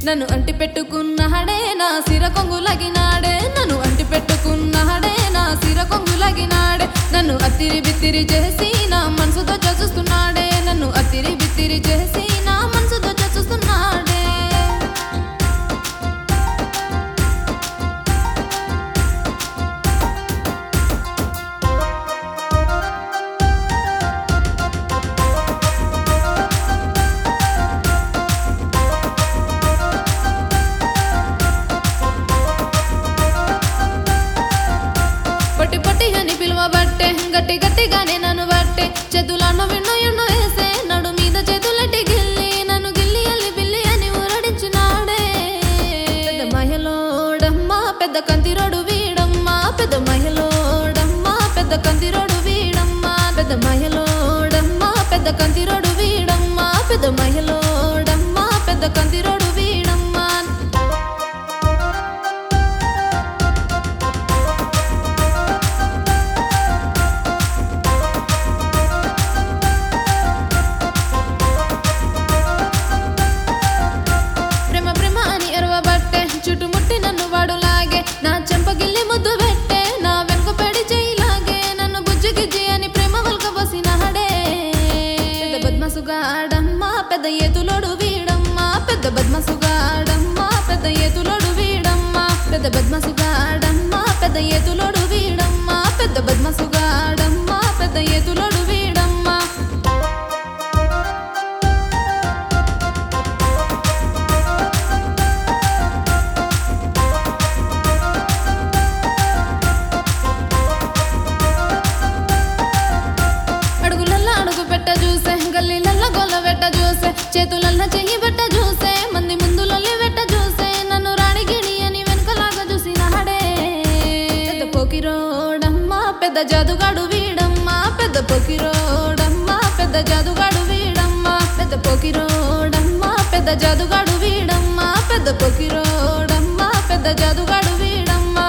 నన్ను అంటి పెట్టుకున్నాడే నా సిర కొంగులగినాడే నన్ను అంటి పెట్టుకున్నాడే నా సిర కొంగులగినాడే నన్ను అత్తిరి బిత్తిరి చేసి నా మనసుతో చూస్తున్నాడే నన్ను అత్తిరి బిత్తిరి చేసి నా మనసుతో చూస్తున్నాడే పొట్టి పొట్టి అని పిలువబట్టే గట్టి గట్టిగానే నన్ను బట్టే చేతులను విన్నో ఎన్నో వేసే నడు మీద చేతులెట్టి గిల్లి నన్ను గిల్లి అల్లి బిల్లి అని ఊరడించినాడే పెద్ద మహిళోడమ్మా పెద్ద కంతిరోడు వీడమ్మా పెద్ద మహిళోడమ్మా పెద్ద కంతిరోడు వీడమ్మా పెద్ద మహిళోడమ్మా పెద్ద కంతిరోడు వీడమ్మా పెద్ద మహిళోడమ్మా పెద్ద కంతిరోడు వీడమ్మా ప్రేమ ప్రేమ అని ఎరవబట్టే చుట్టుముట్టి నన్ను వాడు లాగే నా చెంపగిల్లి ముద్దు పెట్టే నా వెనుక పెడి చేయిలాగే నన్ను బుజ్జి గిజ్జి అని ప్రేమ వల్క పోసినాడే పెద్ద బద్మసుగాడమ్మా పెద్ద ఏతులోడు వీడమ్మా పెద్ద బద్మసుగాడమ్మా పెద్ద ఏతులోడు వీడమ్మా పెద్ద బద్మసుగాడమ్మా పెద్ద ఏతులోడు వీడమ్మా పెద్ద బద్మసుగాడమ్మా పెద్ద ఏతులోడు వీడమ్మా అడుగులల్లా అడుగు పెట్ట చూసే గల్లీలల్లా గొల్ల పెట్ట చూసే చేతులల్లా చెయ్యి పెట్ట చూసే మంది ముందు లొల్లి పెట్ట చూసే నన్ను రాణి గిణి అని వెనకలాగా చూసినాడే పెద్ద పోకిరోడమ్మా పెద్ద జాదుగాడు వీడమ్మా పెద్ద పోకిరోడమ్మా పెద్ద జాదుగాడు వీడమ్మా పెద్ద పోకిరోడమ్మా పెద్ద జాదుగాడు వీడమ్మా పెద్ద పోకిరోడమ్మా పెద్ద జాదుగాడు వీడమ్మా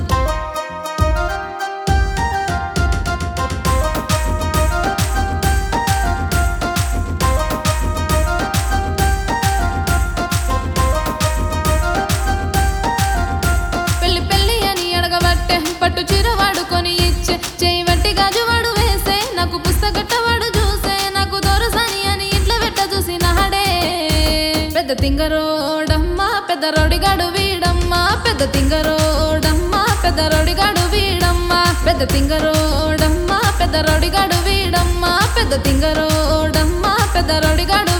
పెళ్లి పెళ్లి అని అడగబట్టే పట్టు చీర వాడుకొని ఇచ్చే చేయి వట్టి గాజు వాడు వేసే నాకు పుస్తకట్ట వాడు చూసే నాకు దొరసాని అని ఇంట్లో పెట్ట చూసినాడే పెద్ద తింగరోడమ్మా పెద్ద రౌడిగాడు వీడమ్మా పెద్ద తింగరోడమ్మా పెద్ద రౌడిగాడు వీడమ్మా పెద్ద తింగరోడమ్మా పెద్ద రౌడిగాడు వీడమ్మా పెద్ద తింగరోడమ్మా పెద్ద రౌడిగాడు